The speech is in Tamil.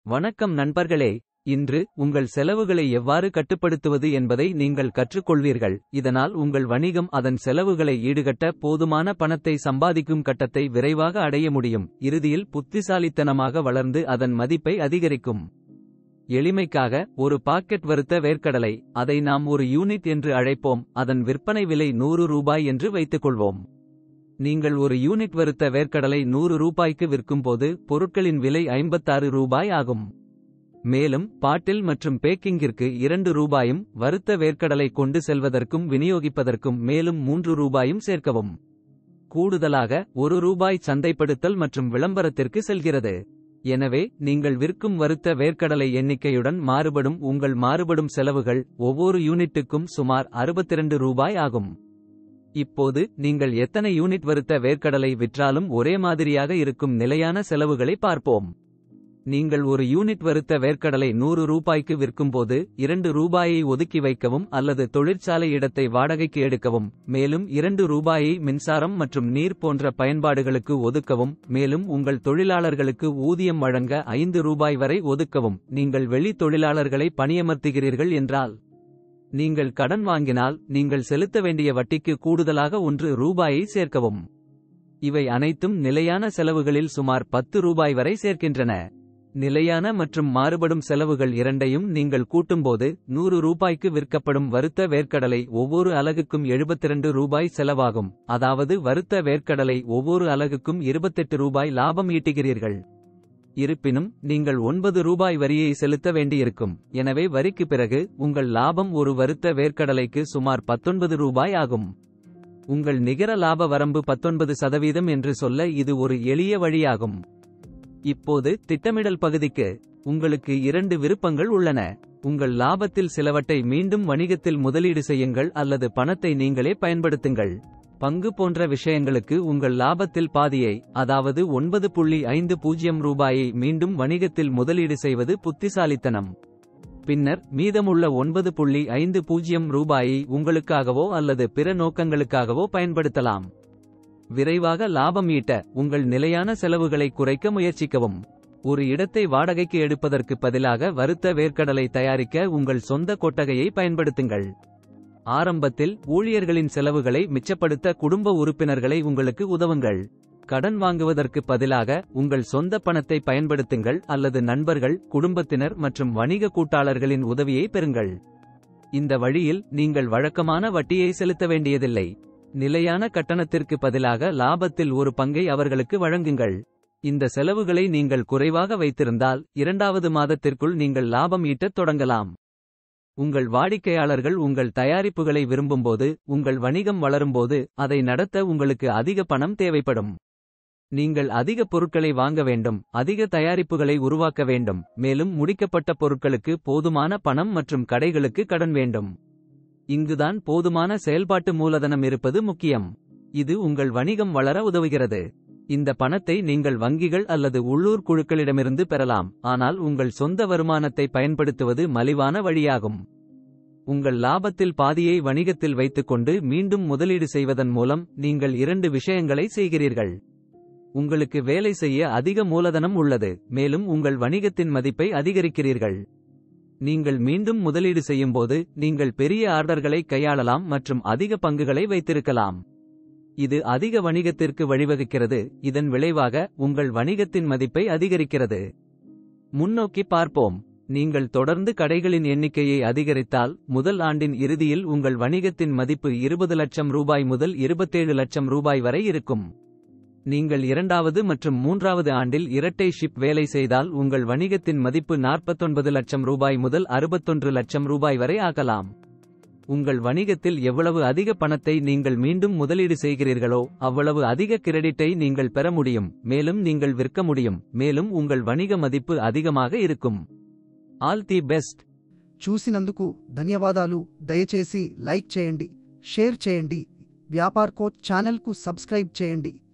வணக்கம் நண்பர்களே இன்று உங்கள் செலவுகளை எவ்வாறு கட்டுப்படுத்துவது என்பதை நீங்கள் கற்றுக்கொள்வீர்கள் இதனால் உங்கள் வணிகம் அதன் செலவுகளை ஈடுகட்ட போதுமான பணத்தை சம்பாதிக்கும் கட்டத்தை விரைவாக அடைய முடியும் இறுதியில் புத்திசாலித்தனமாக வளர்ந்து அதன் மதிப்பை அதிகரிக்கும் எளிமைக்காக ஒரு பாக்கெட் வறுத்த வேர்க்கடலை அதை நாம் ஒரு யூனிட் என்று அழைப்போம் அதன் விற்பனை விலை நூறு ரூபாய் என்று வைத்துக்கொள்வோம் நீங்கள் ஒரு யூனிட் வறுத்த வேர்க்கடலை நூறு ரூபாய்க்கு விற்கும்போது பொருட்களின் விலை ஐம்பத்தாறு ரூபாய் ஆகும் மேலும் பாட்டில் மற்றும் பேக்கிங்கிற்கு இரண்டு ரூபாயும் வறுத்த வேர்க்கடலை கொண்டு செல்வதற்கும் விநியோகிப்பதற்கும் மேலும் மூன்று ரூபாயும் சேர்க்கவும் கூடுதலாக ஒரு ரூபாய் சந்தைப்படுத்தல் மற்றும் விளம்பரத்திற்கு செல்கிறது எனவே நீங்கள் விற்கும் வறுத்த வேர்க்கடலை எண்ணிக்கையுடன் மாறுபடும் உங்கள் மாறுபடும் செலவுகள் ஒவ்வொரு யூனிட்டுக்கும் சுமார் 62 ரூபாய் ஆகும் இப்போது நீங்கள் எத்தனை யூனிட் வறுத்த வேர்க்கடலை விற்றாலும் ஒரே மாதிரியாக இருக்கும் நிலையான செலவுகளை பார்ப்போம் நீங்கள் ஒரு யூனிட் வறுத்த வேர்க்கடலை நூறு ரூபாய்க்கு விற்கும்போது இரண்டு ரூபாயை ஒதுக்கி வைக்கவும் அல்லது தொழிற்சாலை இடத்தை வாடகைக்கு எடுக்கவும் மேலும் இரண்டு ரூபாயை மின்சாரம் மற்றும் நீர் போன்ற பயன்பாடுகளுக்கு ஒதுக்கவும் மேலும் உங்கள் தொழிலாளர்களுக்கு ஊதியம் வழங்க ஐந்து ரூபாய் வரை ஒதுக்கவும் நீங்கள் வெளி தொழிலாளர்களை பணியமர்த்துகிறீர்கள் என்றால் நீங்கள் கடன் வாங்கினால் நீங்கள் செலுத்த வேண்டிய வட்டிக்கு கூடுதலாக ஒன்று ரூபாயை சேர்க்கவும் இவை அனைத்தும் நிலையான செலவுகளில் சுமார் பத்து ரூபாய் வரை சேர்க்கின்றன நிலையான மற்றும் மாறுபடும் செலவுகள் இரண்டையும் நீங்கள் கூட்டும்போது நூறு ரூபாய்க்கு விற்கப்படும் வறுத்த வேர்க்கடலை ஒவ்வொரு அலகுக்கும் 72 ரூபாய் செலவாகும் அதாவது வறுத்த வேர்க்கடலை ஒவ்வொரு அலகுக்கும் 28 ரூபாய் லாபம் ஈட்டுகிறீர்கள் இருப்பினும் நீங்கள் ஒன்பது ரூபாய் வரியை செலுத்த வேண்டியிருக்கும் எனவே வரிக்கு பிறகு உங்கள் லாபம் ஒரு வறுத்த வேர்க்கடலைக்கு சுமார் 19 ரூபாய் ஆகும் உங்கள் நிகர லாப வரம்பு 19 சதவீதம் என்று சொல்ல இது ஒரு எளிய வழியாகும் இப்போது திட்டமிடல் பகுதிக்கு உங்களுக்கு இரண்டு விருப்பங்கள் உள்ளன உங்கள் லாபத்தில் சிலவற்றை மீண்டும் வணிகத்தில் முதலீடு செய்யுங்கள் அல்லது பணத்தை நீங்களே பயன்படுத்துங்கள் பங்கு போன்ற விஷயங்களுக்கு உங்கள் லாபத்தில் பாதியை அதாவது ஒன்பது புள்ளி ஐந்து பூஜ்ஜியம் ரூபாயை மீண்டும் வணிகத்தில் முதலீடு செய்வது புத்திசாலித்தனம் பின்னர் மீதமுள்ள ஒன்பது புள்ளி ஐந்து பூஜ்ஜியம் ரூபாயை உங்களுக்காகவோ அல்லது பிற நோக்கங்களுக்காகவோ பயன்படுத்தலாம் விரைவாக லாபம் ஈட்ட உங்கள் நிலையான செலவுகளை குறைக்க முயற்சிக்கவும் ஒரு இடத்தை வாடகைக்கு எடுப்பதற்கு பதிலாக வறுத்த வேர்க்கடலை தயாரிக்க உங்கள் சொந்த கொட்டகையை பயன்படுத்துங்கள் ஆரம்பத்தில் ஊழியர்களின் செலவுகளை மிச்சப்படுத்த குடும்ப உறுப்பினர்களை உங்களுக்கு உதவுங்கள் கடன் வாங்குவதற்கு பதிலாக உங்கள் சொந்த பணத்தை பயன்படுத்துங்கள் அல்லது நண்பர்கள் குடும்பத்தினர் மற்றும் வணிக கூட்டாளர்களின் உதவியை பெறுங்கள் இந்த வழியில் நீங்கள் வழக்கமான வட்டியை செலுத்த வேண்டியதில்லை நிலையான கட்டணத்திற்கு பதிலாக லாபத்தில் ஒரு பங்கை அவர்களுக்கு வழங்குங்கள் இந்த செலவுகளை நீங்கள் குறைவாக வைத்திருந்தால் இரண்டாவது மாதத்திற்குள் நீங்கள் லாபம் ஈட்டத் தொடங்கலாம் உங்கள் வாடிக்கையாளர்கள் உங்கள் தயாரிப்புகளை விரும்பும்போது உங்கள் வணிகம் வளரும்போது அதை நடத்த உங்களுக்கு அதிக பணம் தேவைப்படும் நீங்கள் அதிக பொருட்களை வாங்க வேண்டும் அதிக தயாரிப்புகளை உருவாக்க வேண்டும் மேலும் முடிக்கப்பட்ட பொருட்களுக்கு போதுமான பணம் மற்றும் கடைகளுக்கு கடன் வேண்டும் இங்குதான் போதுமான செயல்பாட்டு மூலதனம் இருப்பது முக்கியம் இது உங்கள் வணிகம் வளர உதவுகிறது இந்த பணத்தை நீங்கள் வங்கிகள் அல்லது உள்ளூர் குழுக்களிடமிருந்து பெறலாம் ஆனால் உங்கள் சொந்த வருமானத்தை பயன்படுத்துவது மலிவான வழியாகும் உங்கள் லாபத்தில் பாதியை வணிகத்தில் வைத்துக்கொண்டு மீண்டும் முதலீடு செய்வதன் மூலம் நீங்கள் இரண்டு விஷயங்களை செய்கிறீர்கள் உங்களுக்கு வேலை செய்ய அதிக மூலதனம் உள்ளது மேலும் உங்கள் வணிகத்தின் மதிப்பை அதிகரிக்கிறீர்கள் நீங்கள் மீண்டும் முதலீடு செய்யும்போது நீங்கள் பெரிய ஆர்டர்களை கையாளலாம் மற்றும் அதிக பங்குகளை வைத்திருக்கலாம் இது அதிக வணிகத்திற்கு வழிவகுக்கிறது இதன் விளைவாக உங்கள் வணிகத்தின் மதிப்பை அதிகரிக்கிறது முன்னோக்கி பார்ப்போம் நீங்கள் தொடர்ந்து கடைகளின் எண்ணிக்கையை அதிகரித்தால் முதல் ஆண்டின் இறுதியில் உங்கள் வணிகத்தின் மதிப்பு இருபது லட்சம் ரூபாய் முதல் இருபத்தேழு லட்சம் ரூபாய் வரை இருக்கும் நீங்கள் இரண்டாவது மற்றும் மூன்றாவது ஆண்டில் இரட்டை ஷிப் வேலை செய்தால் உங்கள் வணிகத்தின் மதிப்பு நாற்பத்தொன்பது லட்சம் ரூபாய் முதல் அறுபத்தொன்று லட்சம் ரூபாய் வரை ஆகலாம் உங்கள் வணிகத்தில் எவ்வளவு அதிக பணத்தை நீங்கள் மீண்டும் முதலீடு செய்கிறீர்களோ அவ்வளவு அதிக கிரெடிட்டை நீங்கள் பெற முடியும் மேலும் நீங்கள் விற்க முடியும் மேலும் உங்கள் வணிக மதிப்பு அதிகமாக இருக்கும் ஆல் தி பெஸ்ட் చూసినందుకు ధన్యవాదాలు దయచేసి లైక్ చేయండి షేర్ చేయండి వ్యాపార్ కోచ్ ఛానల్కు సబ్స్క్రైబ్ చేయండి